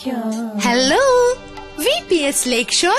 hello V P S Lakeshore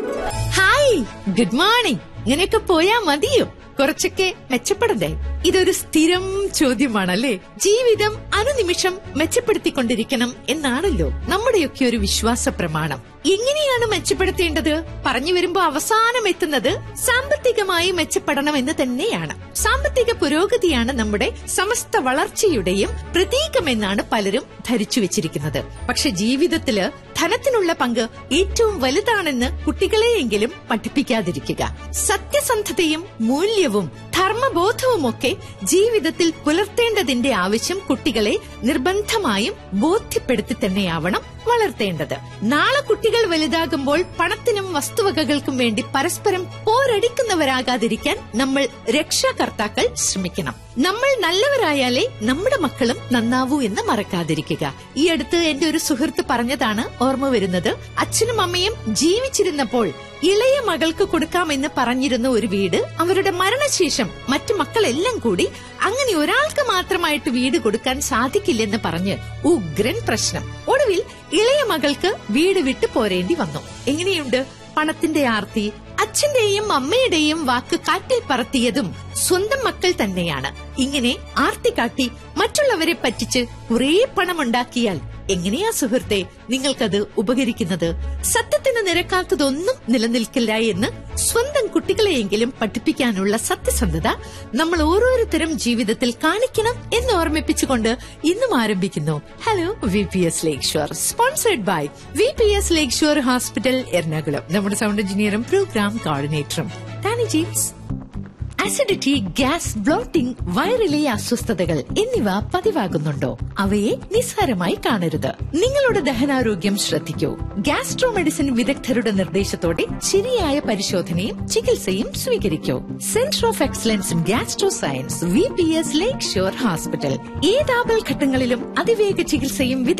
hi good morning ഇങ്ങനെയൊക്കെ പോയാ മതിയോ കുറച്ചൊക്കെ മെച്ചപ്പെടണ്ടേ ഇതൊരു സ്ഥിരം ചോദ്യമാണല്ലേ ജീവിതം അനുനിമിഷം മെച്ചപ്പെടുത്തിക്കൊണ്ടിരിക്കണം എന്നാണല്ലോ നമ്മുടെയൊക്കെ ഒരു വിശ്വാസ പ്രമാണം എങ്ങനെയാണ് മെച്ചപ്പെടുത്തേണ്ടത് പറഞ്ഞു വരുമ്പോ അവസാനം എത്തുന്നത് സാമ്പത്തികമായി മെച്ചപ്പെടണം എന്ന് തന്നെയാണ് സാമ്പത്തിക പുരോഗതിയാണ് നമ്മുടെ സമസ്ത വളർച്ചയുടെയും പ്രതീകമെന്നാണ് പലരും ധരിച്ചു വെച്ചിരിക്കുന്നത് പക്ഷെ ജീവിതത്തില് ധനത്തിനുള്ള പങ്ക് ഏറ്റവും വലുതാണെന്ന് കുട്ടികളെയെങ്കിലും പഠിപ്പിക്കാതിരിക്കുക സത്യസന്ധതയും മൂല്യവും ധർമ്മബോധവുമൊക്കെ ജീവിതത്തിൽ പുലർത്തേണ്ടതിന്റെ ആവശ്യം കുട്ടികളെ നിർബന്ധമായും ബോധ്യപ്പെടുത്തി തന്നെയാവണം വളർത്തേണ്ടത് നാളെ കുട്ടികൾ വലുതാകുമ്പോൾ പണത്തിനും വസ്തുവകകൾക്കും വേണ്ടി പരസ്പരം പോരടിക്കുന്നവരാകാതിരിക്കാൻ നമ്മൾ രക്ഷാകർത്താക്കൾ ശ്രമിക്കണം നമ്മൾ നല്ലവരായാലേ നമ്മുടെ മക്കളും നന്നാവൂ എന്ന് മറക്കാതിരിക്കുക ഈ അടുത്ത് എന്റെ ഒരു സുഹൃത്ത് പറഞ്ഞതാണ് ഓർമ്മ വരുന്നത് അച്ഛനും അമ്മയും ജീവിച്ചിരുന്നപ്പോൾ ഇളയ മകൾക്ക് കൊടുക്കാമെന്ന് പറഞ്ഞിരുന്ന ഒരു വീട് അവരുടെ മരണശേഷം മറ്റു മക്കളെല്ലാം കൂടി അങ്ങനെ ഒരാൾക്ക് മാത്രമായിട്ട് വീട് കൊടുക്കാൻ സാധിക്കില്ലെന്ന് പറഞ്ഞ് ഉഗ്രൻ പ്രശ്നം ഒടുവിൽ ഇളയ മകൾക്ക് വീട് വിട്ടു പോരേണ്ടി വന്നു എങ്ങനെയുണ്ട് പണത്തിന്റെ ആർത്തി അച്ഛന്റെയും അമ്മയുടെയും വാക്ക് കാറ്റിൽ പറത്തിയതും സ്വന്തം മക്കൾ തന്നെയാണ് ഇങ്ങനെ ആർത്തി കാട്ടി മറ്റുള്ളവരെ പറ്റിച്ച് കുറേ പണമുണ്ടാക്കിയാൽ എങ്ങനെയാ സുഹൃത്തെ നിങ്ങൾക്കത് ഉപകരിക്കുന്നത് സത്യത്തിന് നിരക്കാത്തതൊന്നും നിലനിൽക്കില്ല എന്ന് സ്വന്തം കുട്ടികളെയെങ്കിലും പഠിപ്പിക്കാനുള്ള സത്യസന്ധത നമ്മൾ ഓരോരുത്തരും ജീവിതത്തിൽ കാണിക്കണം എന്ന് ഓർമ്മിപ്പിച്ചുകൊണ്ട് ഇന്നും ആരംഭിക്കുന്നു hello V P S Lakeshore sponsored by V P S Lakeshore hospital Ernakulam നമ്മുടെ സൗണ്ട് എഞ്ചിനീയറും പ്രോഗ്രാം കോർഡിനേറ്ററും Tani James acidity gas bloating വയറിലെ അസ്വസ്ഥതകൾ എന്നിവ പതിവാകുന്നുണ്ടോ അവയെ നിസ്സാരമായി കാണരുത് നിങ്ങളുടെ ദഹനാരോഗ്യം ശ്രദ്ധിക്കൂ ഗ്യാസ്ട്രോ മെഡിസിൻ വിദഗ്ധരുടെ നിർദ്ദേശത്തോടെ ശരിയായ പരിശോധനയും ചികിത്സയും സ്വീകരിക്കൂ centre of excellence in gastro science V P S Lakeshore hospital ഏതാപൽ ഘട്ടങ്ങളിലും അതിവേഗ ചികിത്സയും